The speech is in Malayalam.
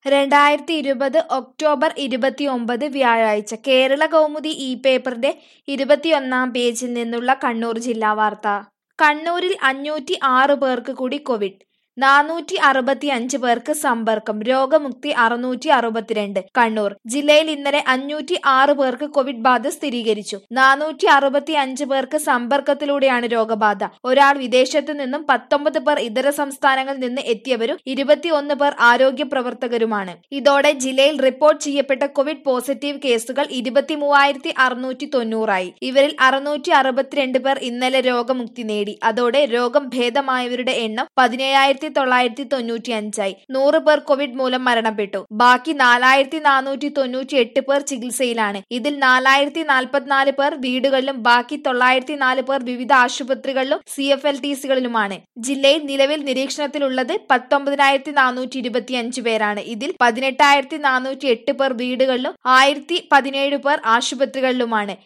രണ്ടായിരത്തി ഇരുപത് ഒക്ടോബർ ഇരുപത്തിയൊമ്പത് വ്യാഴാഴ്ച കേരള കൗമുദി ഈ പേപ്പറിന്റെ ഇരുപത്തിയൊന്നാം പേജിൽ നിന്നുള്ള കണ്ണൂർ ജില്ലാ വാർത്ത കണ്ണൂരിൽ അഞ്ഞൂറ്റി ആറ് പേർക്ക് കൂടി കോവിഡ് നാനൂറ്റി അറുപത്തി അഞ്ച് പേർക്ക് സമ്പർക്കം രോഗമുക്തി അറുന്നൂറ്റി അറുപത്തിരണ്ട് കണ്ണൂർ ജില്ലയിൽ ഇന്നലെ അഞ്ഞൂറ്റി ആറ് പേർക്ക് കോവിഡ് ബാധ സ്ഥിരീകരിച്ചു നാനൂറ്റി അറുപത്തി അഞ്ച് പേർക്ക് സമ്പർക്കത്തിലൂടെയാണ് രോഗബാധ ഒരാൾ വിദേശത്തു നിന്നും പത്തൊമ്പത് പേർ ഇതര സംസ്ഥാനങ്ങളിൽ നിന്ന് എത്തിയവരും ഇരുപത്തിയൊന്ന് പേർ ആരോഗ്യ പ്രവർത്തകരുമാണ് ഇതോടെ ജില്ലയിൽ റിപ്പോർട്ട് ചെയ്യപ്പെട്ട കോവിഡ് പോസിറ്റീവ് കേസുകൾ ഇരുപത്തി മൂവായിരത്തി അറുന്നൂറ്റി തൊണ്ണൂറായി ഇവരിൽ അറുന്നൂറ്റി അറുപത്തിരണ്ട് പേർ ഇന്നലെ രോഗമുക്തി നേടി അതോടെ രോഗം ഭേദമായവരുടെ എണ്ണം പതിനേഴായിരത്തി തൊള്ളായിരത്തി തൊണ്ണൂറ്റി അഞ്ചായി നൂറ് പേർ കോവിഡ് മൂലം മരണപ്പെട്ടു ബാക്കി നാലായിരത്തി നാനൂറ്റി തൊണ്ണൂറ്റി എട്ട് പേർ ചികിത്സയിലാണ് ഇതിൽ നാലായിരത്തി നാൽപ്പത്തിനാല് പേർ വീടുകളിലും ബാക്കി തൊള്ളായിരത്തി നാല് പേർ വിവിധ ആശുപത്രികളിലും സി എഫ് എൽ ടി സികളിലുമാണ് ജില്ലയിൽ നിലവിൽ നിരീക്ഷണത്തിലുള്ളത് പത്തൊമ്പതിനായിരത്തി നാനൂറ്റി ഇരുപത്തി അഞ്ച് പേരാണ് ഇതിൽ പതിനെട്ടായിരത്തി നാനൂറ്റി എട്ട് പേർ വീടുകളിലും ആയിരത്തി പതിനേഴ് പേർ ആശുപത്രികളിലുമാണ്